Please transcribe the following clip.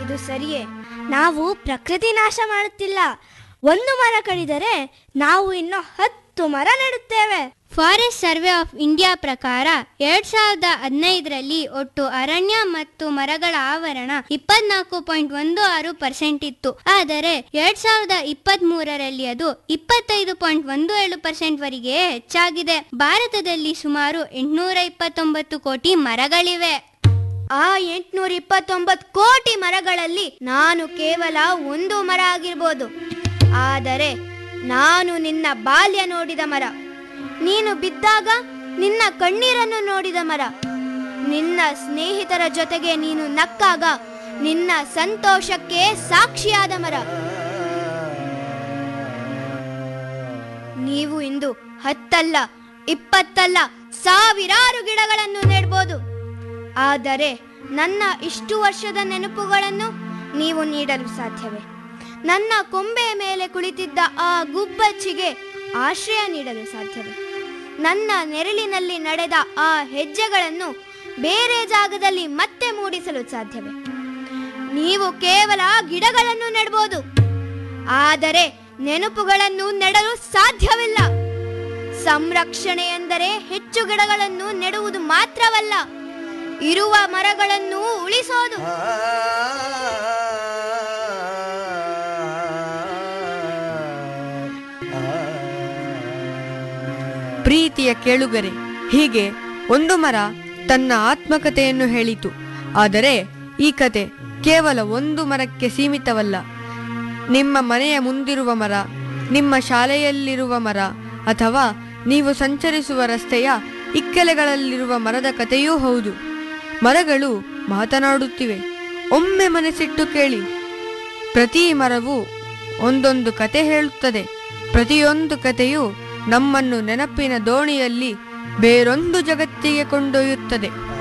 ಇದು ಸರಿಯೇ ನಾವು ಪ್ರಕೃತಿ ನಾಶ ಮಾಡುತ್ತಿಲ್ಲ ಒಂದು ಮರ ಕಡಿದರೆ ನಾವು ಇನ್ನು ಹತ್ತು ಮರ ನೆಡುತ್ತೇವೆ ಫಾರೆಸ್ಟ್ ಸರ್ವೆ ಆಫ್ ಇಂಡಿಯಾ ಪ್ರಕಾರ ಎರಡ್ ಸಾವಿರದ ಹದಿನೈದರಲ್ಲಿ ಒಟ್ಟು ಅರಣ್ಯ ಮತ್ತು ಮರಗಳ ಆವರಣ ಇಪ್ಪತ್ನಾಲ್ಕು ಪಾಯಿಂಟ್ ಒಂದು ಆರು ಪರ್ಸೆಂಟ್ ಇತ್ತು ಆದರೆ ಎರಡ್ ಸಾವಿರದ ಇಪ್ಪತ್ತ್ ಮೂರರಲ್ಲಿ ಅದು ಇಪ್ಪತ್ತೈದು ಪಾಯಿಂಟ್ ಒಂದು ಏಳು ಪರ್ಸೆಂಟ್ ವರೆಗೆ ಹೆಚ್ಚಾಗಿದೆ ಭಾರತದಲ್ಲಿ ಸುಮಾರು ಎಂಟುನೂರ ಇಪ್ಪತ್ತೊಂಬತ್ತು ಕೋಟಿ ಮರಗಳಿವೆ ಆ ಎಂಟ್ನೂರ ಇಪ್ಪತ್ತೊಂಬತ್ತು ಕೋಟಿ ಮರಗಳಲ್ಲಿ ನಾನು ಕೇವಲ ಒಂದು ಮರ ಆಗಿರ್ಬೋದು ಆದರೆ ನಾನು ನಿನ್ನ ಬಾಲ್ಯ ನೋಡಿದ ಮರ ನೀನು ಬಿದ್ದಾಗ ನಿನ್ನ ಕಣ್ಣೀರನ್ನು ನೋಡಿದ ಮರ ನಿನ್ನ ಸ್ನೇಹಿತರ ಜೊತೆಗೆ ನೀನು ನಕ್ಕಾಗ ನಿನ್ನ ಸಂತೋಷಕ್ಕೆ ಸಾಕ್ಷಿಯಾದ ಮರ ನೀವು ಇಂದು ಹತ್ತಲ್ಲ ಇಪ್ಪತ್ತಲ್ಲ ಸಾವಿರಾರು ಗಿಡಗಳನ್ನು ನೆಡ್ಬೋದು ಆದರೆ ನನ್ನ ಇಷ್ಟು ವರ್ಷದ ನೆನಪುಗಳನ್ನು ನೀವು ನೀಡಲು ಸಾಧ್ಯವೇ ನನ್ನ ಕೊಂಬೆಯ ಮೇಲೆ ಕುಳಿತಿದ್ದ ಆ ಗುಬ್ಬಚ್ಚಿಗೆ ಆಶ್ರಯ ನೀಡಲು ಸಾಧ್ಯವೇ ನನ್ನ ನೆರಳಿನಲ್ಲಿ ನಡೆದ ಆ ಹೆಜ್ಜೆಗಳನ್ನು ಬೇರೆ ಜಾಗದಲ್ಲಿ ಮತ್ತೆ ಮೂಡಿಸಲು ಸಾಧ್ಯವೇ ನೀವು ಕೇವಲ ಗಿಡಗಳನ್ನು ನೆಡ್ಬೋದು ಆದರೆ ನೆನಪುಗಳನ್ನು ನೆಡಲು ಸಾಧ್ಯವಿಲ್ಲ ಸಂರಕ್ಷಣೆ ಎಂದರೆ ಹೆಚ್ಚು ಗಿಡಗಳನ್ನು ನೆಡುವುದು ಮಾತ್ರವಲ್ಲ ಇರುವ ಮರಗಳನ್ನು ಉಳಿಸೋದು ಪ್ರೀತಿಯ ಕೇಳುಗರೆ ಹೀಗೆ ಒಂದು ಮರ ತನ್ನ ಆತ್ಮಕಥೆಯನ್ನು ಹೇಳಿತು ಆದರೆ ಈ ಕತೆ ಕೇವಲ ಒಂದು ಮರಕ್ಕೆ ಸೀಮಿತವಲ್ಲ ನಿಮ್ಮ ಮನೆಯ ಮುಂದಿರುವ ಮರ ನಿಮ್ಮ ಶಾಲೆಯಲ್ಲಿರುವ ಮರ ಅಥವಾ ನೀವು ಸಂಚರಿಸುವ ರಸ್ತೆಯ ಇಕ್ಕೆಲೆಗಳಲ್ಲಿರುವ ಮರದ ಕಥೆಯೂ ಹೌದು ಮರಗಳು ಮಾತನಾಡುತ್ತಿವೆ ಒಮ್ಮೆ ಮನಸ್ಸಿಟ್ಟು ಕೇಳಿ ಪ್ರತಿ ಮರವು ಒಂದೊಂದು ಕತೆ ಹೇಳುತ್ತದೆ ಪ್ರತಿಯೊಂದು ಕಥೆಯು ನಮ್ಮನ್ನು ನೆನಪಿನ ದೋಣಿಯಲ್ಲಿ ಬೇರೊಂದು ಜಗತ್ತಿಗೆ ಕೊಂಡೊಯ್ಯುತ್ತದೆ